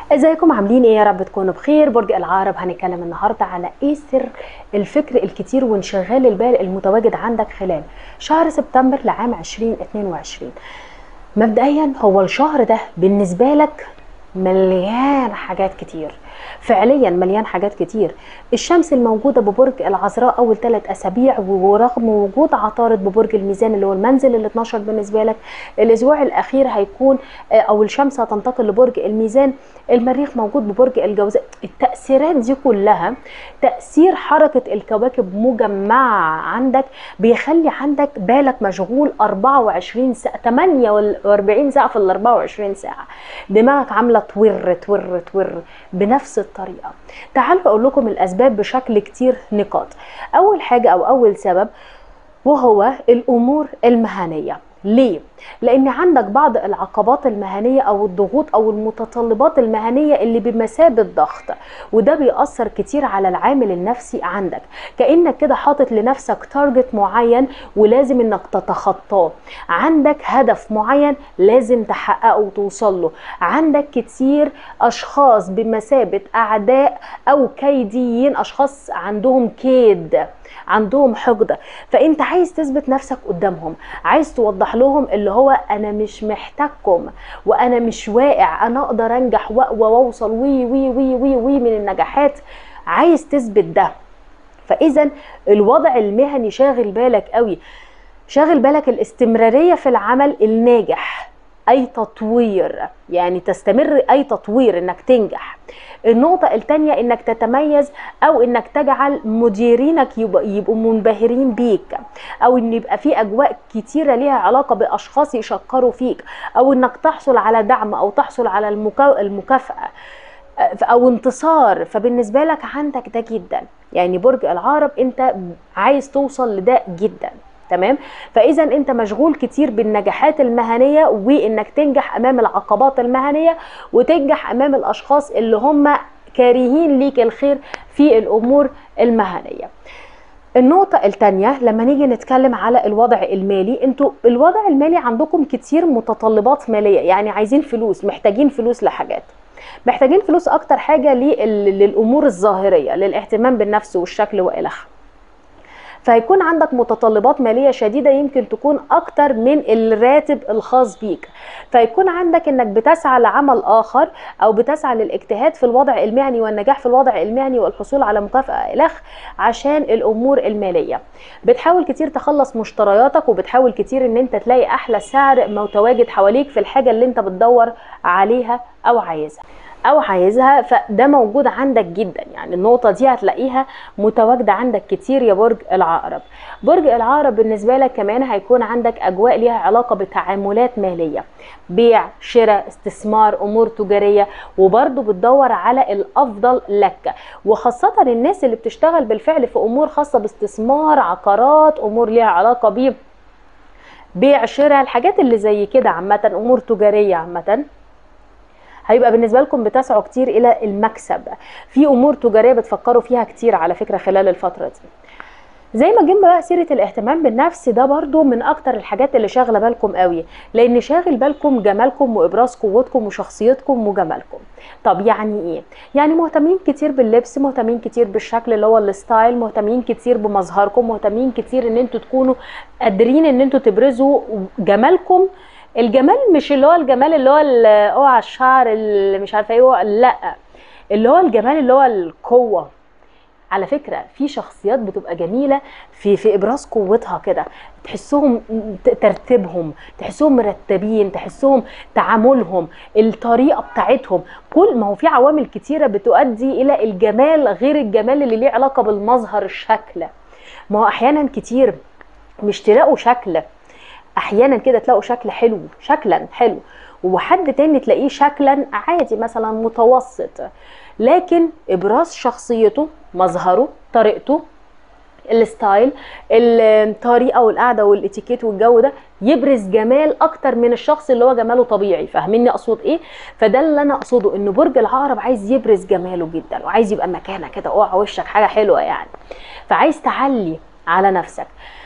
ازيكم عاملين ايه يا رب تكونوا بخير برج العقرب هنتكلم النهارده على ايه سر الفكر الكتير وانشغال البال المتواجد عندك خلال شهر سبتمبر لعام 2022 مبدئيا هو الشهر ده بالنسبه لك مليان حاجات كتير فعليا مليان حاجات كتير الشمس الموجوده ببرج العذراء اول ثلاث اسابيع ورغم وجود عطارد ببرج الميزان اللي هو المنزل ال 12 بالنسبه لك الاسبوع الاخير هيكون او الشمس هتنتقل لبرج الميزان المريخ موجود ببرج الجوزاء التاثيرات دي كلها تاثير حركه الكواكب مجمعه عندك بيخلي عندك بالك مشغول 24 ساعه 48 ساعه في ال 24 ساعه دماغك عامله تور تور تور بنفس الطريقه تعالوا اقول لكم الاسباب بشكل كتير نقاط اول حاجه او اول سبب وهو الامور المهنيه ليه؟ لأن عندك بعض العقبات المهنية أو الضغوط أو المتطلبات المهنية اللي بمثابة ضغط وده بيأثر كتير على العامل النفسي عندك كأنك كده حاطط لنفسك تارجت معين ولازم إنك تتخطاه عندك هدف معين لازم تحققه وتوصل له عندك كتير أشخاص بمثابة أعداء أو كيديين أشخاص عندهم كيد عندهم حقد فانت عايز تثبت نفسك قدامهم عايز توضح لهم اللي هو انا مش محتاجكم وانا مش واقع انا اقدر انجح واقوى واوصل وي وي وي وي وي من النجاحات عايز تثبت ده فاذا الوضع المهني شاغل بالك قوي شاغل بالك الاستمراريه في العمل الناجح اي تطوير يعني تستمر اي تطوير انك تنجح النقطة التانية انك تتميز او انك تجعل مديرينك يبقوا منبهرين بيك او ان يبقى في اجواء كتيرة ليها علاقة باشخاص يشكروا فيك او انك تحصل على دعم او تحصل على المكافأة او انتصار فبالنسبة لك عندك ده جدا يعني برج العقرب انت عايز توصل لده جدا تمام فاذا انت مشغول كتير بالنجاحات المهنيه وانك تنجح امام العقبات المهنيه وتنجح امام الاشخاص اللي هم كارهين ليك الخير في الامور المهنيه النقطة التانية لما نيجي نتكلم على الوضع المالي انتوا الوضع المالي عندكم كتير متطلبات مالية يعني عايزين فلوس محتاجين فلوس لحاجات محتاجين فلوس اكتر حاجة للامور الظاهرية للاهتمام بالنفس والشكل والخ فهيكون عندك متطلبات ماليه شديده يمكن تكون اكتر من الراتب الخاص بيك فيكون عندك انك بتسعى لعمل اخر او بتسعى للاجتهاد في الوضع المهني والنجاح في الوضع المهني والحصول على مكافاه الخ عشان الامور الماليه بتحاول كتير تخلص مشترياتك وبتحاول كتير ان انت تلاقي احلى سعر متواجد حواليك في الحاجه اللي انت بتدور عليها او عايزها او عايزها فده موجود عندك جدا يعني النقطه دي هتلاقيها متواجده عندك كتير يا برج العقرب برج العقرب بالنسبه لك كمان هيكون عندك اجواء ليها علاقه بتعاملات ماليه بيع شراء استثمار امور تجاريه وبرضه بتدور على الافضل لك وخاصه الناس اللي بتشتغل بالفعل في امور خاصه باستثمار عقارات امور ليها علاقه بيه بيع شراء الحاجات اللي زي كده عامه امور تجاريه عامه هيبقى بالنسبه لكم بتسعوا كتير الى المكسب في امور تجاريه بتفكروا فيها كتير على فكره خلال الفتره دي زي ما جينا بقى سيره الاهتمام بالنفس ده برضو من اكتر الحاجات اللي شاغله بالكم قوي لان شاغل بالكم جمالكم وابراز قوتكم وشخصيتكم وجمالكم طب يعني ايه يعني مهتمين كتير باللبس مهتمين كتير بالشكل اللي هو الستايل مهتمين كتير بمظهركم مهتمين كتير ان انتوا تكونوا قادرين ان انتوا تبرزوا جمالكم الجمال مش اللي هو الجمال اللي هو اوعى الشعر اللي مش عارفه ايه لا اللي هو الجمال اللي هو القوه على فكره في شخصيات بتبقى جميله في في ابراز قوتها كده تحسهم ترتيبهم تحسهم مرتبين تحسهم تعاملهم الطريقه بتاعتهم كل ما هو في عوامل كتيره بتؤدي الى الجمال غير الجمال اللي ليه علاقه بالمظهر الشكل ما هو احيانا كتير مش تلاقوا شكل احيانا كده تلاقوا شكل حلو شكلا حلو وحد تاني تلاقيه شكلا عادي مثلا متوسط لكن ابراز شخصيته مظهره طريقته الستايل الطريقه والقعده والاتيكيت والجو ده يبرز جمال اكتر من الشخص اللي هو جماله طبيعي فاهميني اقصد ايه فده اللي انا اقصده ان برج العقرب عايز يبرز جماله جدا وعايز يبقى مكانه كده اوعى وشك حاجه حلوه يعني فعايز تعلي على نفسك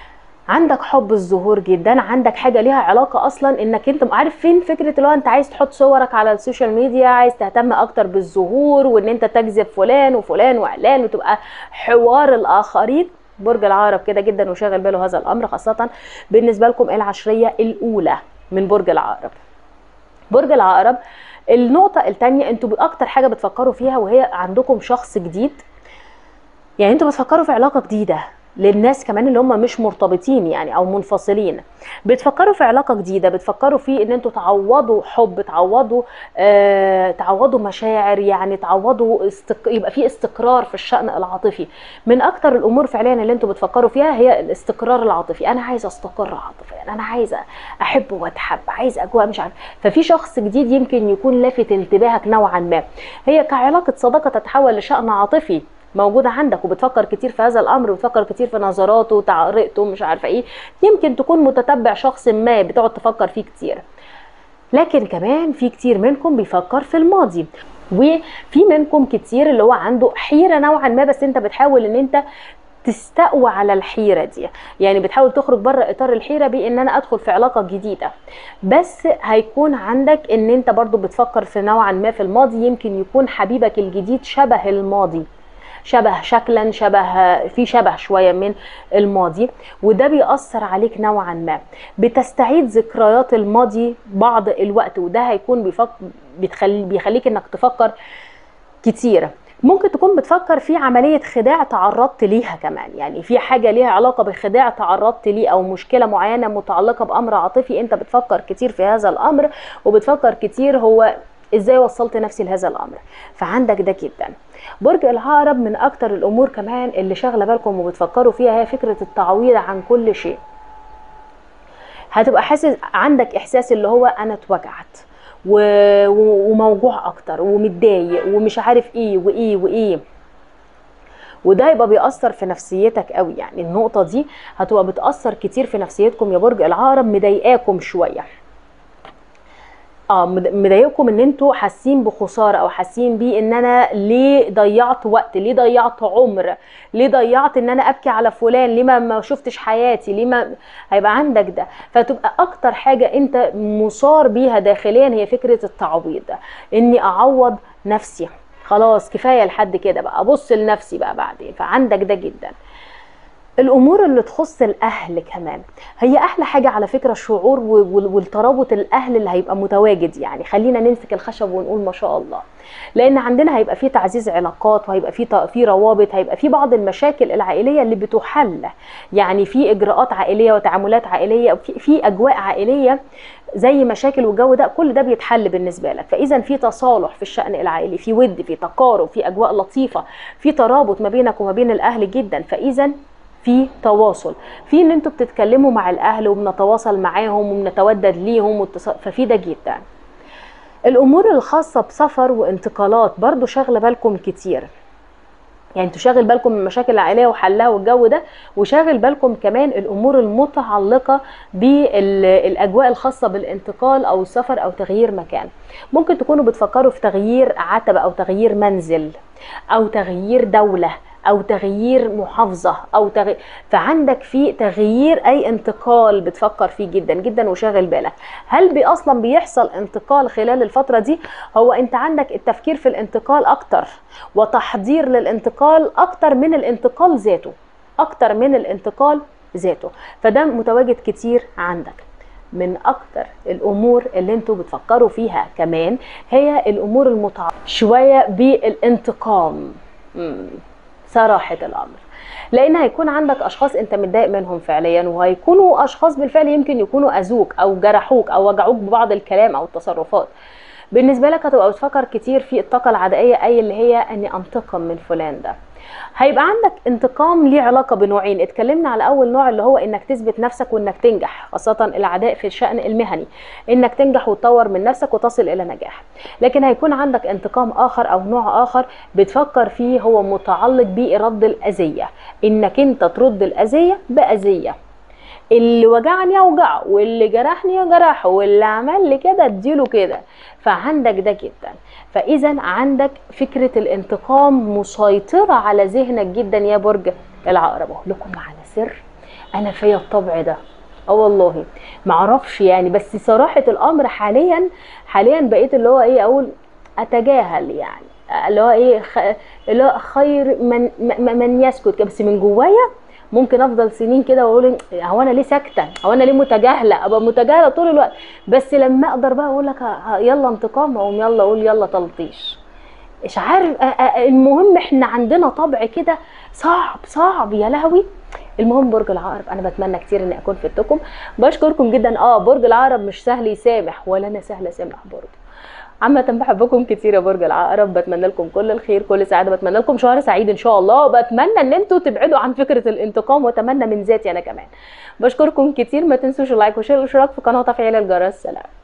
عندك حب الظهور جدا عندك حاجه ليها علاقه اصلا انك انت عارف فين فكره اللي هو انت عايز تحط صورك على السوشيال ميديا عايز تهتم اكتر بالظهور وان انت تجذب فلان وفلان وعلان وتبقى حوار الاخرين برج العقرب كده جدا وشاغل باله هذا الامر خاصه بالنسبه لكم العشريه الاولى من برج العقرب برج العقرب النقطة التانية انتوا اكتر حاجة بتفكروا فيها وهي عندكم شخص جديد يعني انتوا بتفكروا في علاقة جديدة للناس كمان اللي هم مش مرتبطين يعني او منفصلين بتفكروا في علاقه جديده بتفكروا في ان انتوا تعوضوا حب تعوضوا آه تعوضوا مشاعر يعني تعوضوا استق... يبقى في استقرار في الشان العاطفي من اكتر الامور فعليا اللي انتوا بتفكروا فيها هي الاستقرار العاطفي انا عايزه استقر عاطفيا انا عايزه احب واتحب عايز اجواء مش عارف ففي شخص جديد يمكن يكون لافت انتباهك نوعا ما هي كعلاقه صداقه تتحول لشان عاطفي موجوده عندك وبتفكر كتير في هذا الامر وبتفكر كتير في نظراته وطريقته مش عارفه ايه يمكن تكون متتبع شخص ما بتقعد تفكر فيه كتير لكن كمان في كتير منكم بيفكر في الماضي وفي منكم كتير اللي هو عنده حيره نوعا ما بس انت بتحاول ان انت تستقوى على الحيره دي يعني بتحاول تخرج بره اطار الحيره بان انا ادخل في علاقه جديده بس هيكون عندك ان انت برضو بتفكر في نوعا ما في الماضي يمكن يكون حبيبك الجديد شبه الماضي شبه شكلا شبه في شبه شويه من الماضي وده بيأثر عليك نوعا ما بتستعيد ذكريات الماضي بعض الوقت وده هيكون بيفك... بتخلي بيخليك انك تفكر كتير ممكن تكون بتفكر في عملية خداع تعرضت ليها كمان يعني في حاجة ليها علاقة بخداع تعرضت ليه أو مشكلة معينة متعلقة بأمر عاطفي أنت بتفكر كتير في هذا الأمر وبتفكر كتير هو ازاي وصلت نفسي لهذا الامر فعندك ده جدا برج العقرب من اكتر الامور كمان اللي شاغله بالكم وبتفكروا فيها هي فكره التعويض عن كل شيء هتبقى حاسس عندك احساس اللي هو انا اتوجعت وموجوع اكتر ومتضايق ومش عارف ايه وايه وايه وده يبقى بيأثر في نفسيتك قوي يعني النقطة دي هتبقى بتأثر كتير في نفسيتكم يا برج العقرب مضايقاكم شوية اه مضايقكم ان انتوا حاسين بخساره او حاسين بيه ان انا ليه ضيعت وقت ليه ضيعت عمر ليه ضيعت ان انا ابكي على فلان ليه ما, ما شفتش حياتي ليه ما هيبقى عندك ده فتبقى اكتر حاجه انت مصار بيها داخليا هي فكره التعويض اني اعوض نفسي خلاص كفايه لحد كده بقى ابص لنفسي بقى بعدين فعندك ده جدا الامور اللي تخص الاهل كمان هي احلى حاجه على فكره الشعور والترابط الاهل اللي هيبقى متواجد يعني خلينا نمسك الخشب ونقول ما شاء الله لان عندنا هيبقى في تعزيز علاقات وهيبقى في في روابط هيبقى في بعض المشاكل العائليه اللي بتحل يعني في اجراءات عائليه وتعاملات عائليه في, في اجواء عائليه زي مشاكل والجو ده كل ده بيتحل بالنسبه لك فاذا في تصالح في الشان العائلي في ود في تقارب في اجواء لطيفه في ترابط ما بينك وما بين الاهل جدا فاذا في تواصل في ان انتوا بتتكلموا مع الاهل وبنتواصل معاهم وبنتودد ليهم ففي ده جدا الامور الخاصه بسفر وانتقالات برضو شاغله بالكم كتير يعني انتوا شاغل بالكم من المشاكل العائليه وحلها والجو ده وشاغل بالكم كمان الامور المتعلقه بالاجواء الخاصه بالانتقال او السفر او تغيير مكان ممكن تكونوا بتفكروا في تغيير عتبه او تغيير منزل او تغيير دوله او تغيير محافظه او تغيير فعندك في تغيير اي انتقال بتفكر فيه جدا جدا وشاغل بالك هل بي اصلا بيحصل انتقال خلال الفتره دي هو انت عندك التفكير في الانتقال اكتر وتحضير للانتقال اكتر من الانتقال ذاته اكتر من الانتقال ذاته فده متواجد كتير عندك من اكتر الامور اللي انتوا بتفكروا فيها كمان هي الامور المتعلقه شويه بالانتقام صراحه الامر لان هيكون عندك اشخاص انت متضايق منهم فعليا وهيكونوا اشخاص بالفعل يمكن يكونوا اذوك او جرحوك او وجعوك ببعض الكلام او التصرفات بالنسبه لك هتبقى بتفكر كتير في الطاقه العدائيه اي اللي هي اني انتقم من فلان ده هيبقى عندك انتقام ليه علاقه بنوعين اتكلمنا على اول نوع اللي هو انك تثبت نفسك وانك تنجح خاصه العداء في الشان المهني انك تنجح وتطور من نفسك وتصل الى نجاح لكن هيكون عندك انتقام اخر او نوع اخر بتفكر فيه هو متعلق برد الاذيه انك انت ترد الاذيه باذيه اللي وجعني اوجعه واللي جرحني جرحه واللي عمل لي كده اديله كده فعندك ده جدا فاذا عندك فكره الانتقام مسيطره على ذهنك جدا يا برج العقرب اقول لكم على سر انا فيا الطبع ده اه والله معرفش يعني بس صراحه الامر حاليا حاليا بقيت اللي هو ايه اقول اتجاهل يعني اللي هو ايه خ... اللي هو خير من م- من يسكت كده. بس من جوايا ممكن افضل سنين كده واقول هو انا ليه ساكته هو انا ليه متجاهله ابقى متجاهله طول الوقت بس لما اقدر بقى اقول لك ه- ه- يلا انتقام اقوم يلا اقول يلا تلطيش مش عارف أ- أ- المهم احنا عندنا طبع كده صعب صعب يا لهوي المهم برج العقرب انا بتمنى كتير اني اكون فدتكم بشكركم جدا اه برج العقرب مش سهل يسامح ولا انا سهله اسامح برضه عامة بحبكم كتير يا برج العقرب بتمنى لكم كل الخير كل سعادة بتمنى لكم شهر سعيد ان شاء الله وبتمنى ان انتوا تبعدوا عن فكرة الانتقام واتمنى من ذاتي انا كمان بشكركم كتير ما تنسوش اللايك والشير والاشتراك في قناة تفعيل الجرس سلام